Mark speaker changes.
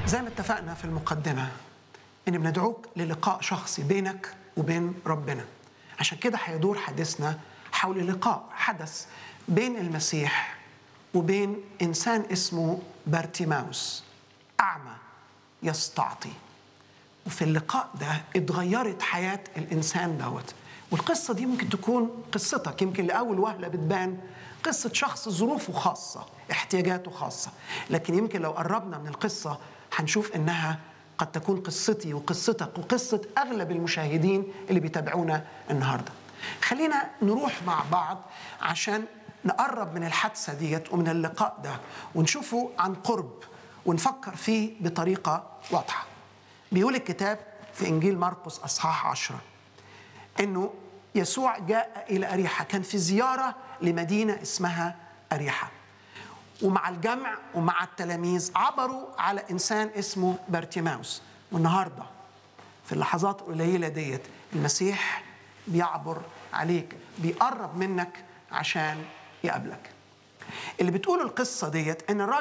Speaker 1: زي ما اتفقنا في المقدمة إن بندعوك للقاء شخصي بينك وبين ربنا عشان كده هيدور حديثنا حول لقاء حدث بين المسيح وبين إنسان اسمه بارتيماوس أعمى يستعطي وفي اللقاء ده اتغيرت حياة الإنسان دوت والقصة دي ممكن تكون قصتك يمكن لأول وهلة بتبان قصة شخص ظروفه خاصة احتياجاته خاصة لكن يمكن لو قربنا من القصة هنشوف إنها قد تكون قصتي وقصتك وقصة أغلب المشاهدين اللي بيتابعونا النهاردة خلينا نروح مع بعض عشان نقرب من الحادثة ديت ومن اللقاء ده ونشوفه عن قرب ونفكر فيه بطريقة واضحة بيقول الكتاب في إنجيل مرقس أصحاح عشرة إنه يسوع جاء إلى أريحة كان في زيارة لمدينة اسمها أريحة ومع الجمع ومع التلاميذ عبروا على إنسان اسمه بارتيماوس والنهاردة في اللحظات القليلة ديت المسيح بيعبر عليك بيقرب منك عشان يقابلك اللي بتقول القصة ديت إن الراجل